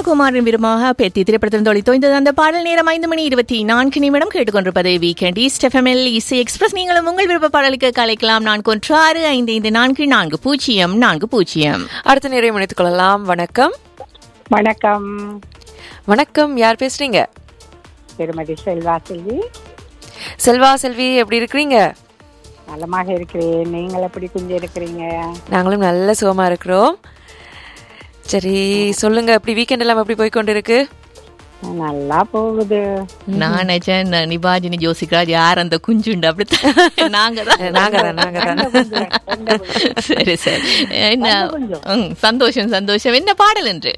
சிவகுமாரின் விரும்பமாக பெத்தி திரைப்படத்தின் தொழில் இந்த அந்த பாடல் நேரம் ஐந்து மணி இருபத்தி நான்கு நிமிடம் கேட்டுக்கொண்டிருப்பது வீக்கெண்ட் ஈஸ்ட் எஃப்எம்எல் இசை எக்ஸ்பிரஸ் நீங்களும் உங்கள் விருப்ப பாடலுக்கு கலைக்கலாம் நான்கு ஒன்று ஆறு ஐந்து ஐந்து நான்கு நான்கு பூஜ்ஜியம் நான்கு பூஜ்ஜியம் அடுத்த நிறைய இணைத்துக் கொள்ளலாம் வணக்கம் வணக்கம் வணக்கம் யார் பேசுறீங்க திருமதி செல்வா செல்வி செல்வா செல்வி எப்படி இருக்கிறீங்க நலமாக இருக்கிறேன் நீங்கள் எப்படி கொஞ்சம் இருக்கிறீங்க நாங்களும் நல்ல சுகமா இருக்கிறோம் சரி சொல்லுங்க எப்படி வீக்கெண்ட் எல்லாம் எப்படி போய் கொண்டு இருக்கு நல்லா போகுது நான் நிஜன் நிபாஜினி ஜோசிக்ராஜ் யார் அந்த குஞ்சுண்டு அப்படித்தான் நாங்க தான் நாங்க தான் நாங்க தான் சரி சரி என்ன கொஞ்சம். ம், சந்தோஷம் சந்தோஷம் என்ன பாடல் என்று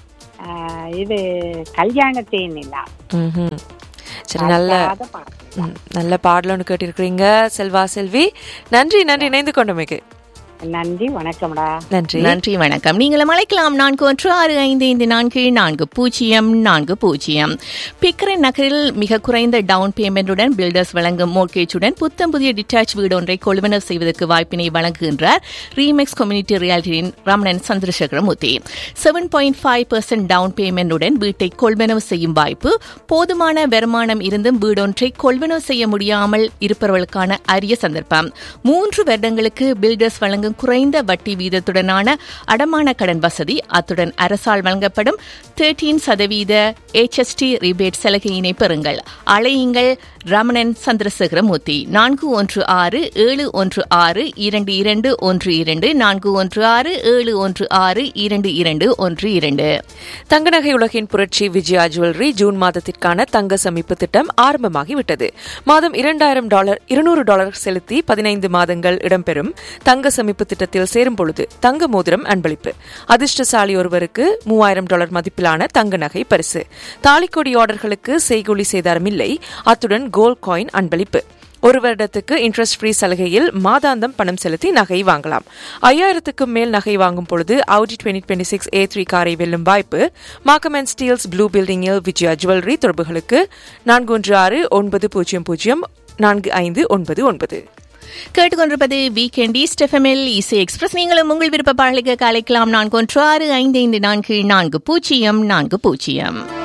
ஆஹ், இது கல்யாணத்தேன் இல்லா ம்ஹும். சரி நல்ல பாட்டு ம், நல்ல பாடல் ஒன்று கேட்டிருக்கிறீங்க செல்வா செல்வி நன்றி நன்றி இணைந்து கொண்டமைக்கு நன்றி வணக்கம்டா நன்றி நன்றி வணக்கம் நீங்களும் அழைக்கலாம் நான்கு ஒன்று ஆறு ஐந்து ஐந்து நான்கு நான்கு பூஜ்ஜியம் நான்கு பூஜ்ஜியம் பிக்கரன் நகரில் மிக குறைந்த டவுன் பேமெண்டுடன் பில்டர்ஸ் வழங்கும் மோர்கேஜுடன் புத்தம் புதிய டிட்டாச் வீடு ஒன்றை கொள்வனவு செய்வதற்கு வாய்ப்பினை வழங்குகின்றார் ரீமெக்ஸ் கம்யூனிட்டி ரியாலிட்டியின் Ramanan Chandrasekaramoorthy seven point five percent down பேமெண்டுடன் வீட்டை கொள்வனவு செய்யும் வாய்ப்பு போதுமான வருமானம் இருந்தும் வீடொன்றை கொள்வனவு செய்ய முடியாமல் இருப்பவர்களுக்கான அரிய சந்தர்ப்பம் மூன்று வருடங்களுக்கு பில்டர்ஸ் வழங்கும் குறைந்த வட்டி வீதத்துடனான அடமான கடன் வசதி அத்துடன் அரசால் வழங்கப்படும் தேர்ட்டீன் சதவீத HST ரிபேட் சலுகையினை பெறுங்கள் அழையுங்கள் ரமணன் சந்திரசேகரமூர்த்தி நான்கு ஒன்று ஆறு ஏழு ஒன்று ஆறு இரண்டு இரண்டு ஒன்று இரண்டு நான்கு ஒன்று ஆறு ஏழு ஒன்று ஆறு இரண்டு இரண்டு ஒன்று இரண்டு தங்க நகை உலகின் புரட்சி விஜயா ஜுவல்லரி ஜூன் மாதத்திற்கான தங்க சமிப்பு திட்டம் ஆரம்பமாகிவிட்டது மாதம் இரண்டாயிரம் டாலர் இருநூறு டாலர் செலுத்தி பதினைந்து மாதங்கள் இடம்பெறும் தங்க சமிப்பு திட்டத்தில் சேரும் பொழுது தங்க மோதிரம் அன்பளிப்பு அதிர்ஷ்டசாலி ஒருவருக்கு மூவாயிரம் டாலர் மதிப்பிலான தங்க நகை பரிசு தாலிக்கொடி ஆர்டர்களுக்கு செய்கூலி சேதாரம் இல்லை அத்துடன் கோல்ட் காயின் அன்பளிப்பு ஒரு வருடத்துக்கு இன்ட்ரெஸ்ட் ஃப்ரீ சலுகையில் மாதாந்தம் பணம் செலுத்தி நகை வாங்கலாம் ஐயாயிரத்துக்கும் மேல் நகை வாங்கும் பொழுது Audi 2026 twenty six A three காரை வெல்லும் வாய்ப்பு மார்க்கம் அண்ட் ஸ்டீல்ஸ் ப்ளூ பில்டிங்கில் விஜயா ஜுவல்லரி தொடர்புகளுக்கு நான்கு ஒன்று ஆறு ஒன்பது பூஜ்ஜியம் பூஜ்ஜியம் நான்கு ஐந்து ஒன்பது ஒன்பது கேட்டுக்கொண்டிருப்பது வீக்கெண்ட் ஈஸ்ட் எஃப்எம்எல் இசை எக்ஸ்பிரஸ் நீங்களும் உங்கள் விருப்ப பாடலுக்கு கலைக்கலாம் நான்கு ஒன்று ஆறு ஐந்து ஐந்து நான்கு நான்கு பூஜ்ஜியம் நான்கு பூஜ்ஜியம்